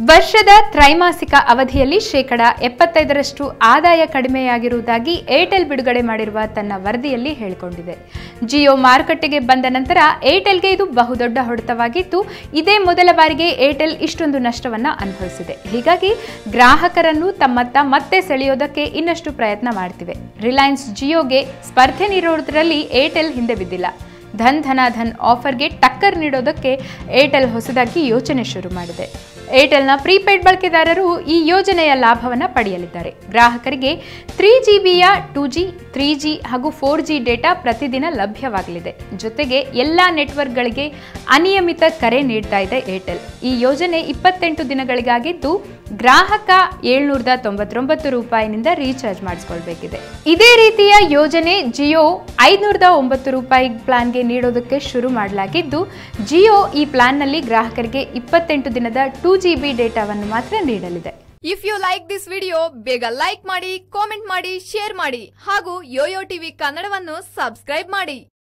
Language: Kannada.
ವರ್ಷದ ತ್ರೈಮಾಸಿಕ ಅವಧಿಯಲ್ಲಿ ಶೇಕಡ ಎಪ್ಪತ್ತೈದರಷ್ಟು ಆದಾಯ ಕಡಿಮೆಯಾಗಿರುವುದಾಗಿ ಏರ್ಟೆಲ್ ಬಿಡುಗಡೆ ಮಾಡಿರುವ ತನ್ನ ವರದಿಯಲ್ಲಿ ಹೇಳಿಕೊಂಡಿದೆ ಜಿಯೋ ಮಾರುಕಟ್ಟೆಗೆ ಬಂದ ನಂತರ ಏರ್ಟೆಲ್ಗೆ ಇದು ಬಹುದೊಡ್ಡ ಹೊಡೆತವಾಗಿದ್ದು ಇದೇ ಮೊದಲ ಬಾರಿಗೆ ಏರ್ಟೆಲ್ ಇಷ್ಟೊಂದು ನಷ್ಟವನ್ನ ಅನುಭವಿಸಿದೆ ಹೀಗಾಗಿ ಗ್ರಾಹಕರನ್ನು ತಮ್ಮತ್ತ ಮತ್ತೆ ಸೆಳೆಯೋದಕ್ಕೆ ಇನ್ನಷ್ಟು ಪ್ರಯತ್ನ ಮಾಡ್ತಿವೆ ರಿಲಯನ್ಸ್ ಜಿಯೋಗೆ ಸ್ಪರ್ಧೆ ನೀಡುವುದರಲ್ಲಿ ಏರ್ಟೆಲ್ ಹಿಂದೆ ಬಿದ್ದಿಲ್ಲ ಧನ್ ಧನ ಧನ್ ಆಫರ್ಗೆ ಟಕ್ಕರ್ ನೀಡೋದಕ್ಕೆ ಏರ್ಟೆಲ್ ಹೊಸದಾಗಿ ಯೋಚನೆ ಶುರು ಮಾಡಿದೆ ಏರ್ಟೆಲ್ನ ಪ್ರೀಪೇಡ್ ಬಳಕೆದಾರರು ಈ ಯೋಜನೆಯ ಲಾಭವನ್ನು ಪಡೆಯಲಿದ್ದಾರೆ ಗ್ರಾಹಕರಿಗೆ ತ್ರೀ ಜಿ ಬಿಯ ಟೂ ಜಿ ತ್ರೀ ಜಿ ಹಾಗೂ ಫೋರ್ ಜಿ ಡೇಟಾ ಪ್ರತಿದಿನ ಲಭ್ಯವಾಗಲಿದೆ ಜೊತೆಗೆ ಎಲ್ಲ ನೆಟ್ವರ್ಕ್ಗಳಿಗೆ ಅನಿಯಮಿತ ಕರೆ ನೀಡ್ತಾ ಇದೆ ಏರ್ಟೆಲ್ ಈ ಯೋಜನೆ ಇಪ್ಪತ್ತೆಂಟು ದಿನಗಳಿಗಾಗಿದ್ದು ಗ್ರಾಹಕ ಏಳ್ನೂರದ ತೊಂಬತ್ತೊಂಬತ್ತು ರೂಪಾಯಿನಿಂದ ರೀಚಾರ್ಜ್ ಮಾಡಿಸ್ಕೊಳ್ಬೇಕಿದೆ ಇದೇ ರೀತಿಯ ಯೋಜನೆ ಜಿಯೋ ಐದುನೂರದ ಒಂಬತ್ತು ರೂಪಾಯಿ ಪ್ಲಾನ್ಗೆ ನೀಡೋದಕ್ಕೆ ಶುರು ಮಾಡಲಾಗಿದ್ದು ಜಿಯೋ ಈ ಪ್ಲಾನ್ನಲ್ಲಿ ಗ್ರಾಹಕರಿಗೆ ಇಪ್ಪತ್ತೆಂಟು ದಿನದ ಟೂ ಜಿ ಬಿ ಡೇಟಾವನ್ನು ಮಾತ್ರ ನೀಡಲಿದೆ if you like this video ಬೇಗ ಲೈಕ್ ಮಾಡಿ ಕಾಮೆಂಟ್ ಮಾಡಿ ಶೇರ್ ಮಾಡಿ ಹಾಗೂ ಯೋಯೋ ಟಿವಿ ಕನ್ನಡವನ್ನು ಸಬ್ಸ್ಕ್ರೈಬ್ ಮಾಡಿ